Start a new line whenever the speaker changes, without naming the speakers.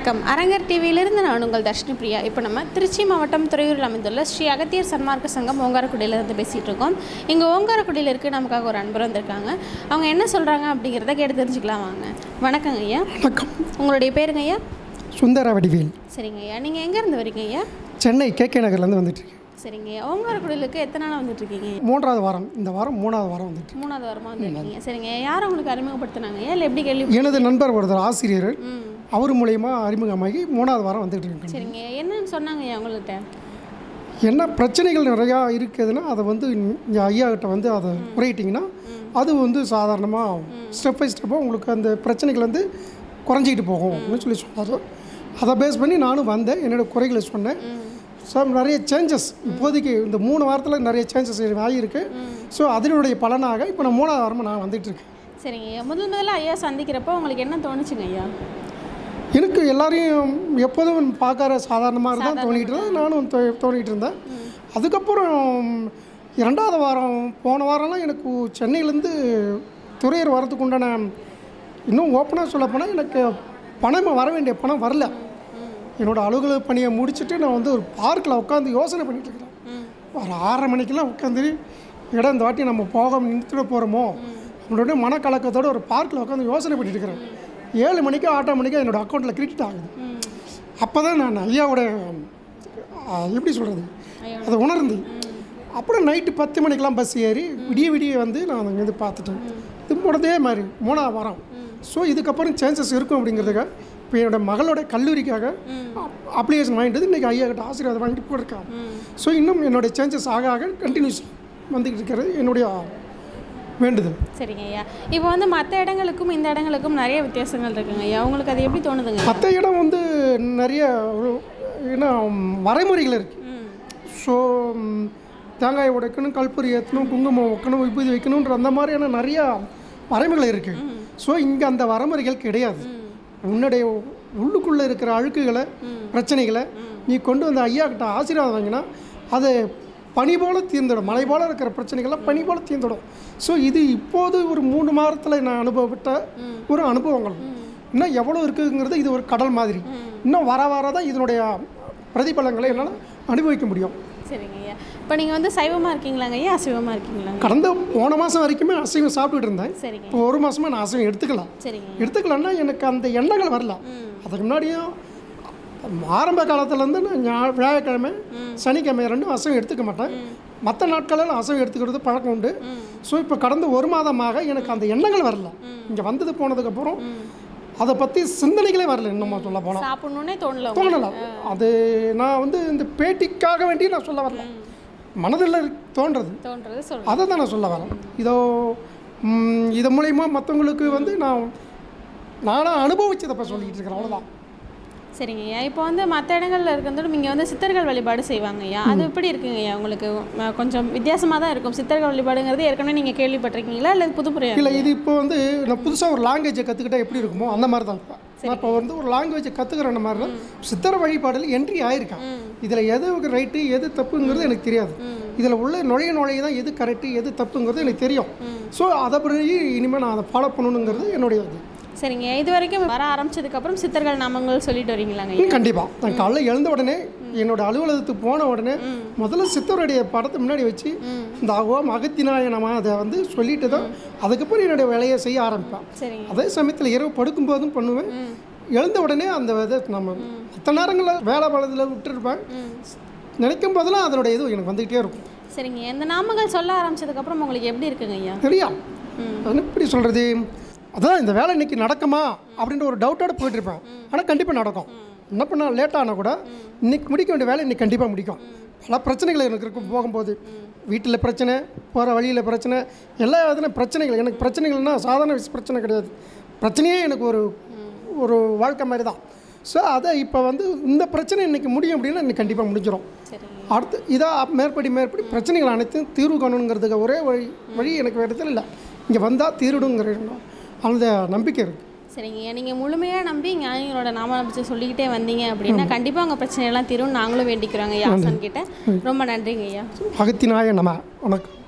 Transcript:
வணக்கம் அரங்கர் டிவியிலிருந்து நான் உங்கள் தர்ஷினி பிரியா இப்போ நம்ம திருச்சி மாவட்டம் துறையூரில் அமைந்துள்ள ஸ்ரீ அகத்தியர் சன்மார்க்க சங்கம் ஓங்காரக்குடியிலேருந்து பேசிகிட்டு இருக்கோம் இங்கே ஓங்காரக்குடியில் இருக்க நமக்காக ஒரு அன்பர் வந்திருக்காங்க அவங்க என்ன சொல்கிறாங்க அப்படிங்கிறத கேட்டு தெரிஞ்சுக்கலாம் வாங்க வணக்கங்க ஐயா
வணக்கம்
உங்களுடைய பேருங்க ஐயா
சுந்தர வடிவேல்
சரிங்க ஐயா நீங்கள் எங்கேருந்து வரீங்க ஐயா
சென்னை கே கே நகர்லேருந்து வந்துட்டுருக்கேன்
சரிங்க ஐயா ஓங்காரக்குடியிலுக்கு எத்தனை நாள் வந்துட்டுருக்கீங்க
மூன்றாவது வாரம் இந்த வாரம் மூணாவது வாரம் வந்துட்டு
மூணாவது வாரமாக வந்துருக்கீங்க சரிங்க ஐயா யார் உங்களுக்கு அறிமுகப்படுத்தினாங்க ஐயா இல்லை எப்படி கேள்வி
எனது நண்பர் ஒருத்தர் ஆசிரியர்
ம்
அவர் மூலயமா அறிமுகமாகி மூணாவது வாரம் வந்துட்டு இருக்கேன்
சரிங்க ஐயா என்னன்னு சொன்னாங்க ஐயா உங்கள்கிட்ட
என்ன பிரச்சனைகள் நிறையா இருக்குதுன்னா அதை வந்து இங்கே ஐயா கிட்ட வந்து அதை முறையிட்டிங்கன்னா அது வந்து சாதாரணமாக ஸ்டெப் பை ஸ்டெப்பாக உங்களுக்கு அந்த பிரச்சனைகள் வந்து குறைஞ்சிக்கிட்டு போகும் அப்படின்னு சொல்லி சொன்னார் அதை பேஸ் பண்ணி நானும் வந்தேன் என்னோட குறைகளை சொன்னேன் ஸோ நிறைய சேஞ்சஸ் இப்போதைக்கு இந்த மூணு வாரத்தில் நிறைய சேஞ்சஸ் ஆகியிருக்கு ஸோ அதனுடைய பலனாக இப்போ நான் மூணாவது வாரமாக நான் வந்துட்டு இருக்கேன்
சரிங்க ஐயா முதல் முதல்ல ஐயா சந்திக்கிறப்போ உங்களுக்கு என்ன தோணுச்சுங்க ஐயா
எனக்கு எல்லாரையும் எப்போதும் பார்க்குற சாதாரணமாக தான் தோணிகிட்டு இருந்தேன் நானும் தோ- தோணிகிட்டு இருந்தேன் அதுக்கப்புறம் இரண்டாவது வாரம் போன வாரம்லாம் எனக்கு சென்னையிலேருந்து துறையூர் வரதுக்கு உண்டான இன்னும் ஓப்பனாக சொல்லப்போனால் எனக்கு பணம் வர வேண்டிய பணம் வரல என்னோடய அலுவலக பணியை முடிச்சுட்டு நான் வந்து ஒரு பார்க்கில் உட்காந்து யோசனை பண்ணிட்டு இருக்கிறேன் ஒரு ஆறரை மணிக்கெல்லாம் உட்காந்து இடம் இந்த வாட்டி நம்ம போக நிறுத்திட போகிறோமோ நம்மளுடைய மனக்கலக்கத்தோட ஒரு பார்க்கில் உட்காந்து யோசனை பண்ணிட்டு இருக்கிறேன் ஏழு மணிக்கு ஆட்டோ மணிக்கு என்னோடய அக்கௌண்ட்டில் கிரெடிட் ஆகுது அப்போ தான் நான் ஐயாவோட ஆ, எப்படி சொல்கிறது அதை உணர்ந்து அப்புறம் நைட்டு பத்து மணிக்கெலாம் பஸ் ஏறி விடிய விடிய வந்து நான் அங்கேருந்து பார்த்துட்டேன் இது முடிதே மாதிரி மூணாவது வாரம் ஸோ இதுக்கப்புறம் சேஞ்சஸ் இருக்கும் அப்படிங்கிறதுக்காக இப்போ என்னோட மகளோட கல்லூரிக்காக அப்ளிகேஷன் வாங்கிட்டு வந்து இன்றைக்கி ஐயா கிட்ட ஆசீர்வாதம் வாங்கிட்டு போயிருக்கான் ஸோ இன்னும் என்னுடைய சேஞ்சஸ் ஆக ஆக கண்டினியூஸ் வந்துக்கிட்டு இருக்கிறது என்னுடைய வேண்டுதல்
சரிங்க ஐயா இப்போ வந்து மற்ற இடங்களுக்கும் இந்த இடங்களுக்கும் நிறைய வித்தியாசங்கள் இருக்குங்க ஐயா உங்களுக்கு அது எப்படி தோணுதுங்க
மற்ற இடம் வந்து நிறைய ஒரு என்ன வரைமுறைகள் இருக்குது
ம்
ஸோ ம், தேங்காய் உடைக்கணும் கல்பூரி ஏற்றணும் குங்குமம் வைக்கணும் விபூதி வைக்கணுன்ற அந்த மாதிரியான நிறையா வரைமுறைகள் இருக்குது ஸோ இங்கே அந்த வரைமுறைகள் கிடையாது உன்னுடைய உள்ளுக்குள்ளே இருக்கிற அழுக்குகளை பிரச்சனைகளை நீ கொண்டு வந்து ஐயா கிட்ட ஆசீர்வாதம் வாங்கினா அது பனி போல தீர்ந்துடும் மலை போல இருக்கிற பிரச்சனைகள்லாம் பனி போல தீர்ந்துடும் ஸோ இது இப்போது ஒரு மூணு மாதத்தில் நான் அனுபவப்பட்ட ஒரு அனுபவங்கள் இன்னும் எவ்வளோ இருக்குங்கிறது இது ஒரு கடல் மாதிரி இன்னும் வர வர தான் இதனுடைய பிரதிபலங்களை என்னால் அனுபவிக்க முடியும்
சரிங்க ஐயா இப்போ நீங்கள் வந்து சைவமாக இருக்கீங்களாங்க ஐயா அசைவமாக இருக்கீங்களாங்க
கடந்த போன மாதம் வரைக்குமே அசைவம் சாப்பிட்டுட்டு இருந்தேன்
சரிங்க
இப்போ ஒரு மாதமாக நான் அசைவம் எடுத்துக்கலாம்
சரிங்க
எடுத்துக்கலன்னா எனக்கு அந்த எண்ணங்கள் வரல அதுக்கு முன்னாடியும் ஆரம்ப காலத்துலேருந்து நான் ஞா- வியாழக்கிழமை சனிக்கிழமை ரெண்டும் அசைவம் எடுத்துக்க மாட்டேன் மற்ற நாட்களில் அசைவம் எடுத்துக்கிறது பழக்கம் உண்டு ஸோ இப்போ கடந்த ஒரு மாதமாக எனக்கு அந்த எண்ணங்கள் வரல இங்கே வந்தது போனதுக்கப்புறம் அதை பற்றி சிந்தனைகளே வரல இன்னும் சொல்ல போனால்
சாப்பிட்ணுன்னே தோணல உங்களுக்கு?
தோணலாம் அது நான் வந்து இந்த பேட்டிக்காக வேண்டி நான் சொல்ல வரல மனதில் தோன்றது
தோன்றது சொல்கிறேன்
அதை தான் நான் சொல்ல வரேன் இதோ ம், இது மூலயமா மற்றவங்களுக்கு வந்து நான் நானாக அனுபவிச்சதை இப்போ சொல்லிக்கிட்டு இருக்கிறேன் அவ்வளோதான்
சரிங்க ஐயா இப்போ வந்து மற்ற இடங்கள்ல இருக்கிறதோட இங்கே வந்து சித்தர்கள் வழிபாடு செய்வாங்க ஐயா அது எப்படி இருக்குங்க ஐயா உங்களுக்கு அஹ், கொஞ்சம் வித்தியாசமாக தான் இருக்கும் சித்தர்கள் வழிபாடுங்கிறது ஏற்கனவே நீங்கள் கேள்விப்பட்டிருக்கீங்களா இல்லை புதுப்புறையா
இல்லை இது இப்போ வந்து நான் புதுசாக ஒரு லாங்குவேஜை கற்றுக்கிட்டா எப்படி இருக்குமோ அந்த மாதிரி தான் இப்போ நான் இப்போ வந்து ஒரு லாங்குவேஜை கற்றுக்கிற மாதிரி தான் சித்தர வழிபாடில் என்ட்ரி ஆயிருக்கேன் இதில் எது ரைட்டு எது தப்புங்கிறது எனக்கு தெரியாது இதில் உள்ள நுழைய நுழைய தான் எது கரெக்டு எது தப்புங்கிறது எனக்கு தெரியும் ஸோ அதை பிறகு இனிமேல் நான் அதை ஃபாலோ பண்ணணுங்கிறது என்னுடைய இது
சரிங்க இது வரைக்கும் வர ஆரம்பிச்சதுக்கப்புறம் சித்தர்கள் நாமங்கள் சொல்லிட்டு வரீங்களாங்க ஐயா
ம், கண்டிப்பா நான் காலைல எழுந்த உடனே என்னோட அலுவலகத்துக்கு போன உடனே முதல்ல சித்தருடைய படத்தை முன்னாடி வச்சு இந்த ஓம் அகத்தினாய நம்ம அதை வந்து சொல்லிட்டு தான் அதுக்கப்புறம் என்னுடைய வேலையை செய்ய ஆரம்பிப்பேன்
சரிங்க
அதே சமயத்தில் இரவு படுக்கும்போதும் பண்ணுவேன் எழுந்த உடனே அந்த இதை நம்ம மற்ற நேரங்களில் வேலை பலத்தில் விட்டுருப்பேன் நினைக்கும் போதெல்லாம் அதனுடைய இது எனக்கு வந்துக்கிட்டே இருக்கும்
சரிங்க இந்த நாமங்கள் சொல்ல ஆரம்பிச்சதுக்கப்புறம் உங்களுக்கு எப்படி இருக்குங்க ஐயா
சரியா அது எப்படி சொல்கிறது அதான் இந்த வேலை இன்னைக்கு நடக்குமா அப்படின்ற ஒரு டவுட்டோட போயிட்டு இருப்பேன் ஆனால் கண்டிப்பாக நடக்கும் என்ன பண்ண லேட் ஆனால் கூட இன்னைக்கு முடிக்க வேண்டிய வேலை இன்னைக்கு கண்டிப்பாக முடிக்கும் பல பிரச்சனைகள் எனக்கு இருக்கும் போகும்போது வீட்டில் பிரச்சனை போகிற வழியில் பிரச்சனை எல்லா விதத்துலையும் பிரச்சனைகள் எனக்கு பிரச்சனைகள்னா சாதாரண விஷ- பிரச்சனை கிடையாது பிரச்சனையே எனக்கு ஒரு ஒரு வாழ்க்கை மாதிரி தான் ஸோ அதை இப்போ வந்து இந்த பிரச்சனை இன்னைக்கு முடியும் அப்படின்னா இன்னைக்கு கண்டிப்பாக முடிஞ்சிடும்
சரிங்க
அடுத்து இதாக மேற்படி மேற்படி பிரச்சனைகள் அனைத்தையும் தீர்வு காணணுங்கிறதுக்கு ஒரே வழி வழி எனக்கு வேறு இடத்துல இல்லை இங்கே வந்தால் தீருடுங்கிற அந்த நம்பிக்கை இருக்குது
சரிங்க ஐயா நீங்கள் முழுமையாக நம்பி ஞானிகளோட நாம நம்பிச்சு சொல்லிக்கிட்டே வந்தீங்க அப்படின்னா கண்டிப்பாக உங்கள் பிரச்சனையெல்லாம் தீரும் நாங்களும் வேண்டிக்கிறோங்க ஐயா ஆசான் கிட்ட ரொம்ப நன்றிங்க ஐயா
அகத்தினாய நம வணக்கம்